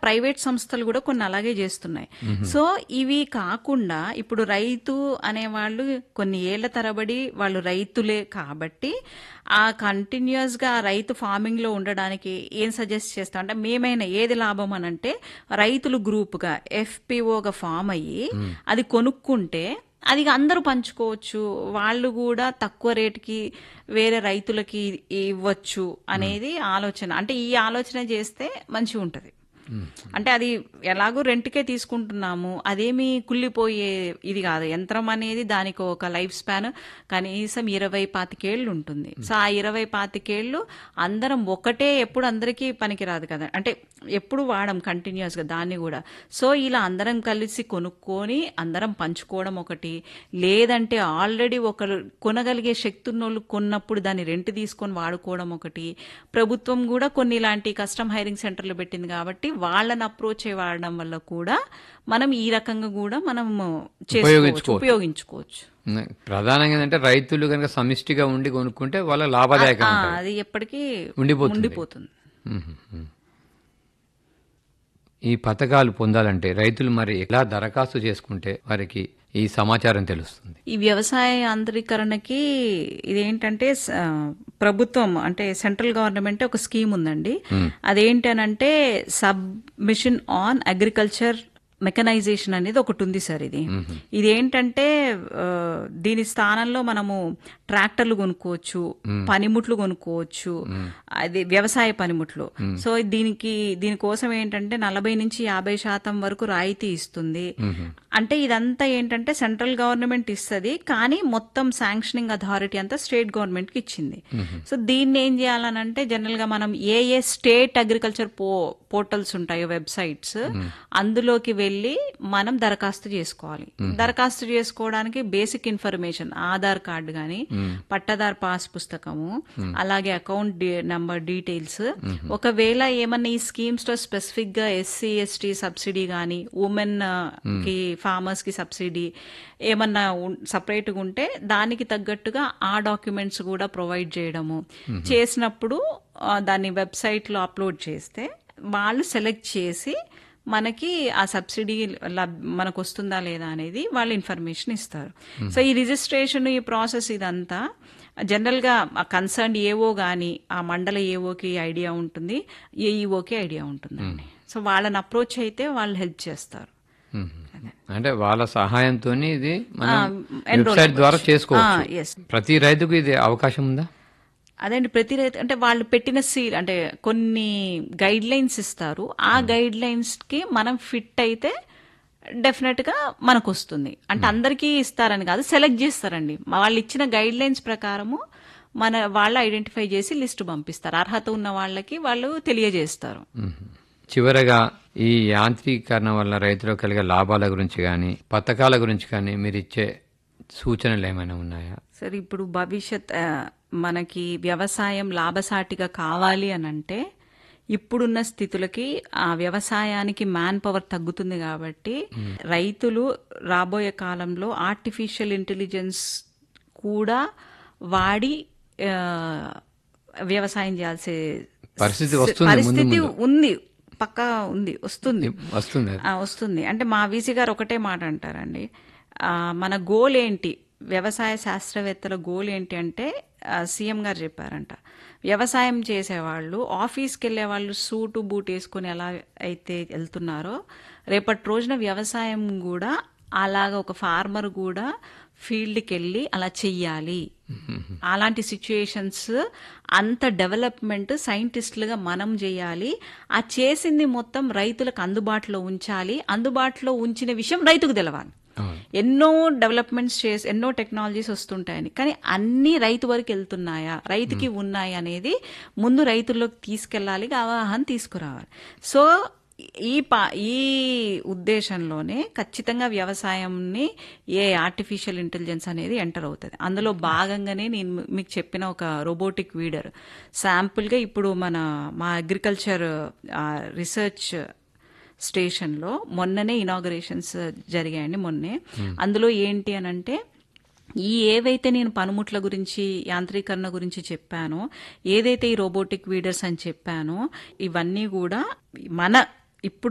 Private సంస్థలు కూడా కొన్ని అలాగే చేస్తున్నాయి సో ఇవి కాకుండా ఇప్పుడు రైతు అనేవాళ్ళు కొన్ని ఏళ్ల తరబడి వాళ్ళు రైతులే కాబట్టి ఆ కంటిన్యూస్ గా ఆ రైతు ఫార్మింగ్ లో ఉండడానికి ఏం సజెస్ట్ చేస్తాం అంటే మేమైనా ఏది లాభం అని అంటే రైతులు గ్రూప్ గా ఎఫ్పిఓగా ఫామ్ అయ్యి అది కొనుక్కుంటే అది ఇక అందరూ పంచుకోవచ్చు వాళ్ళు కూడా తక్కువ రేటుకి వేరే రైతులకి ఇవ్వచ్చు అనేది ఆలోచన అంటే ఈ ఆలోచన చేస్తే మంచిగా ఉంటుంది అంటే అది ఎలాగో రెంట్కే తీసుకుంటున్నాము అదేమి కుళ్ళిపోయే ఇది కాదు యంత్రం అనేది దానికి ఒక లైఫ్ స్పాన్ కనీసం ఇరవై పాతికేళ్ళు ఉంటుంది సో ఆ ఇరవై పాతికేళ్ళు అందరం ఒకటే ఎప్పుడు అందరికీ పనికిరాదు కదా అంటే ఎప్పుడు వాడం కంటిన్యూస్ గా దాన్ని కూడా సో ఇలా అందరం కలిసి కొనుక్కొని అందరం పంచుకోవడం ఒకటి లేదంటే ఆల్రెడీ ఒకరు కొనగలిగే శక్తి ఉన్నోళ్ళు కొన్నప్పుడు దాన్ని రెంట్ తీసుకొని వాడుకోవడం ఒకటి ప్రభుత్వం కూడా కొన్ని ఇలాంటి కస్టమ్ హైరింగ్ సెంటర్లు పెట్టింది కాబట్టి వాళ్ళని అప్రోచ్ అయ్యి వాడడం వల్ల కూడా మనం ఈ రకంగా కూడా మనం చేసుకోవచ్చు ఉపయోగించుకోవచ్చు ప్రధానంగా ఏంటంటే రైతులు కనుక సమిష్టిగా ఉండి కొనుక్కుంటే వాళ్ళ లాభదాయకం ఆ, ఉంటుంది. అది ఎప్పటికీ ఉండిపోతుంది. ఉండిపోతుంది మ్మ్, మ్మ్. ఈ పథకాలు పొందాలంటే రైతులు మరి ఎలా దరఖాస్తు చేసుకుంటే వారికి ఈ సమాచారం తెలుస్తుంది ఈ వ్యవసాయ యాంత్రీకరణకి ఇదేంటంటే స- ప్రభుత్వం అంటే సెంట్రల్ గవర్నమెంట్ ఒక స్కీమ్ ఉందండి అదేంటి అని అంటే సబ్మిషన్ ఆన్ అగ్రికల్చర్ మెకనైజేషన్ అనేది ఒకటి ఉంది సార్ ఇది ఇది ఏంటంటే ఆ, దీని స్థానంలో మనము ట్రాక్టర్లు కొనుక్కోవచ్చు పనిముట్లు కొనుక్కోవచ్చు అది వ్యవసాయ పనిముట్లు సో దీనికి దీనికోసం ఏంటంటే నలభై నుంచి యాభై శాతం వరకు రాయితీ ఇస్తుంది అంటే ఇదంతా ఏంటంటే సెంట్రల్ గవర్నమెంట్ ఇస్తుంది కానీ మొత్తం శాంక్షనింగ్ అథారిటీ అంతా స్టేట్ గవర్నమెంట్ కి ఇచ్చింది సో దీన్ని ఏం చేయాలనంటే జనరల్ గా మనం ఏ ఏ స్టేట్ అగ్రికల్చర్ పో పోర్టల్స్ ఉంటాయో వెబ్సైట్స్ అందులోకి వెళ్ళి మనం దరఖాస్తు చేసుకోవాలి దరఖాస్తు చేసుకోవడానికి బేసిక్ ఇన్ఫర్మేషన్ ఆధార్ కార్డు గాని పట్టదార్ పాస్ పుస్తకము అలాగే అకౌంట్ నంబర్ డీటెయిల్స్ ఒకవేళ ఏమన్నా ఈ స్కీమ్స్ లో స్పెసిఫిక్ గా ఎస్సీ ఎస్టీ సబ్సిడీ గాని ఉమెన్ కి ఫార్మర్స్ కి సబ్సిడీ ఏమన్నా సపరేట్ గా ఉంటే దానికి తగ్గట్టుగా ఆ డాక్యుమెంట్స్ కూడా ప్రొవైడ్ చేయడము చేసినప్పుడు ఆ, దాన్ని వెబ్సైట్ లో అప్లోడ్ చేస్తే వాళ్ళు సెలెక్ట్ చేసి మనకి ఆ సబ్సిడీ లబ్ మనకు వస్తుందా లేదా అనేది వాళ్ళు ఇన్ఫర్మేషన్ ఇస్తారు సో ఈ రిజిస్ట్రేషన్ ఈ ప్రాసెస్ ఇదంతా జనరల్ గా కన్సర్న్ ఏవో గాని ఆ మండల ఏవోకి ఐడియా ఉంటుంది ఏఈఓకి ఐడియా ఉంటుందండి సో వాళ్ళని అప్రోచ్ అయితే వాళ్ళు హెల్ప్ చేస్తారు మ్మ్. అంటే వాళ్ళ సహాయంతో ఇది మనం enroll వెబ్సైట్ ద్వారా అవ్వచ్చు. చేసుకోవచ్చు ఆ, yes. ప్రతి రైతుకు ఇది అవకాశం ఉందా అదండి ప్రతి రైతు అంటే వాళ్ళు పెట్టిన సీల్ అంటే కొన్ని గైడ్ లైన్స్ ఇస్తారు ఆ గైడ్ లైన్స్ కి మనం ఫిట్ అయితే డెఫినెట్ గా మనకు వస్తుంది అంటే అందరికీ ఇస్తారని కాదు సెలెక్ట్ చేస్తారండి వాళ్ళు ఇచ్చిన గైడ్ లైన్స్ ప్రకారము మన వాళ్ళు ఐడెంటిఫై చేసి లిస్ట్ పంపిస్తారు అర్హత ఉన్న వాళ్ళకి వాళ్ళు తెలియజేస్తారు మ్మ్. చివరగా ఈ యాంత్రీకరణ వల్ల రైతులకు కలిగే లాభాల గురించి కానీ పథకాల గురించి కానీ మీరు ఇచ్చే సూచనలు ఏమైనా ఉన్నాయా సరే ఇప్పుడు భవిష్యత్ ఆ, మనకి వ్యవసాయం లాభసాటిగా కావాలి అని అంటే ఇప్పుడున్న స్థితులకి ఆ వ్యవసాయానికి మ్యాన్ పవర్ తగ్గుతుంది కాబట్టి రైతులు రాబోయే కాలంలో ఆర్టిఫిషియల్ ఇంటెలిజెన్స్ కూడా వాడి ఆ, వ్యవసాయం చేయాల్సి పరిస్థితి వస్తుంది ముందు పరిస్థితి ఉంది పక్కా ఉంది వస్తుంది వస్తుంది అది. ఆ, వస్తుంది అంటే మా వీసీ గారు ఒకటే మాట అంటారండి ఆ, మన గోల్ ఏంటి వ్యవసాయ శాస్త్రవేత్తల గోల్ ఏంటి అంటే ఆ, సీఎం గారు చెప్పారంట వ్యవసాయం చేసేవాళ్ళు ఆఫీస్కి వెళ్ళే వాళ్ళు సూటు బూట్ వేసుకొని ఎలా అయితే వెళ్తున్నారో రేపటి రోజున వ్యవసాయం కూడా అలాగ ఒక ఫార్మర్ కూడా ఫీల్డ్కి వెళ్ళి అలా చెయ్యాలి అలాంటి సిచ్యుయేషన్స్ అంత డెవలప్మెంట్ సైంటిస్టులుగా మనం చేయాలి ఆ చేసింది మొత్తం రైతులకు అందుబాటులో ఉంచాలి అందుబాటులో ఉంచిన విషయం రైతుకు తెలవాలి అవును. ఎన్నో డెవలప్మెంట్స్ చేసి ఎన్నో టెక్నాలజీస్ వస్తుంటాయని కానీ అన్ని రైతు వరకు వెళ్తున్నాయా రైతుకి ఉన్నాయి అనేది ముందు రైతుల్లోకి తీసుకెళ్ళాలి అవగాహన తీసుకురావాలి సో ఈ పా ఈ ఉద్దేశంలోనే ఖచ్చితంగా వ్యవసాయంని ఏ ఆర్టిఫిషియల్ ఇంటెలిజెన్స్ అనేది ఎంటర్ అవుతుంది అందులో భాగంగానే నేను మీకు చెప్పిన ఒక రోబోటిక్ వీడర్ శాంపుల్గా ఇప్పుడు మన మా అగ్రికల్చర్ రీసెర్చ్ స్టేషన్లో మొన్ననే ఇనాగరేషన్స్ జరిగాయండి మొన్నే అందులో ఏంటి అని అంటే ఈ ఏవైతే నేను పనిముట్ల గురించి యాంత్రీకరణ గురించి చెప్పానో ఏదైతే ఈ రోబోటిక్ వీడర్స్ అని చెప్పానో ఇవన్నీ కూడా మన ఇప్పుడు